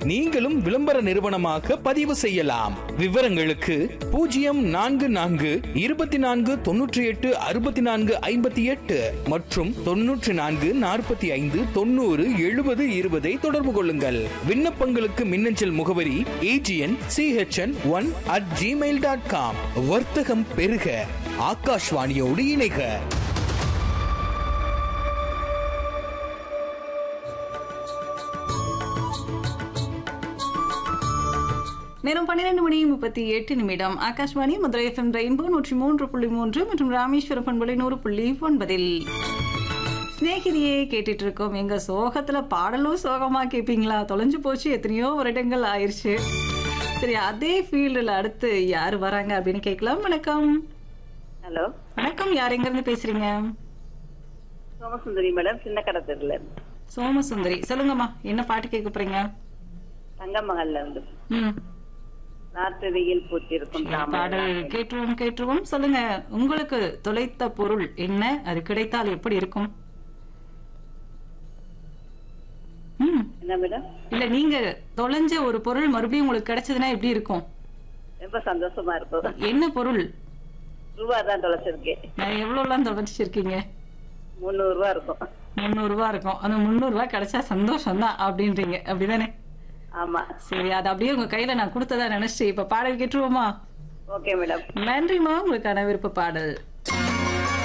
நீங்களும் விளம்பர நிறுவனமாக பதிவு செய்யலாம் விவரங்களுக்கு பூஜ்ஜியம் நான்கு நான்கு இருபத்தி நான்கு தொன்னூற்றி எட்டு அறுபத்தி நான்கு ஐம்பத்தி எட்டு மற்றும் தொன்னூற்றி நான்கு நாற்பத்தி ஐந்து தொண்ணூறு எழுபது இருபதை தொடர்பு கொள்ளுங்கள் விண்ணப்பங்களுக்கு மின்னஞ்சல் முகவரி AGN CHN one at Gmail dot com வர்த்தகம் பெருக ஆகாஷ்வாணியோடு இணைக நேரம் பன்னிரண்டு மணி முப்பத்தி எட்டு நிமிடம் ஆகாஷ்வாணி மதுரை எஃப்எம் ரெயின்போ நூற்றி மூன்று புள்ளி மூன்று மற்றும் ராமேஸ்வரம் பண்பலை நூறு புள்ளி ஒன்பதில் சிநேகிதியே கேட்டுட்டு இருக்கோம் எங்க சோகத்துல பாடலும் சோகமா கேட்பீங்களா தொலைஞ்சு போச்சு எத்தனையோ வருடங்கள் ஆயிருச்சு சரி அதே ஃபீல்டில் அடுத்து யார் வராங்க அப்படின்னு கேட்கலாம் வணக்கம் ஹலோ வணக்கம் யார் எங்க இருந்து பேசுறீங்க சோமசுந்தரி மேடம் சின்ன கடத்தூர்ல சோமசுந்தரி சொல்லுங்கம்மா என்ன பாட்டு கேட்க போறீங்க தங்க மகல்ல இருந்து ம் நாற்று வெயில் பூத்திருக்கும் தாமரை பாடல் கேட்டுருவோம் கேட்டுருவோம் சொல்லுங்க உங்களுக்கு தொலைத்த பொருள் என்ன அது கிடைத்தால் எப்படி இருக்கும் ம் என்ன மேடம் இல்ல நீங்க தொலைஞ்ச ஒரு பொருள் மறுபடியும் உங்களுக்கு கிடைச்சதுன்னா எப்படி இருக்கும் ரொம்ப சந்தோஷமா இருக்கும் என்ன பொருள் ரூபா தான் தொலைச்சிருக்கேன் நான் எவ்வளவுலாம் தொலைச்சிருக்கீங்க முந்நூறு ரூபா இருக்கும் முந்நூறு ரூபாய் இருக்கும் அந்த முந்நூறு ரூபாய் கிடைச்சா சந்தோஷம் தான் அப்படின்றீங்க அப்படிதானே ஆமா சரி அது அப்படியே உங்க கையில நான் கொடுத்ததா நினைச்சு இப்ப பாடல் கேட்டுருவோமா ஓகே மேடம் நன்றிமா உங்களுக்கான விருப்ப பாடல்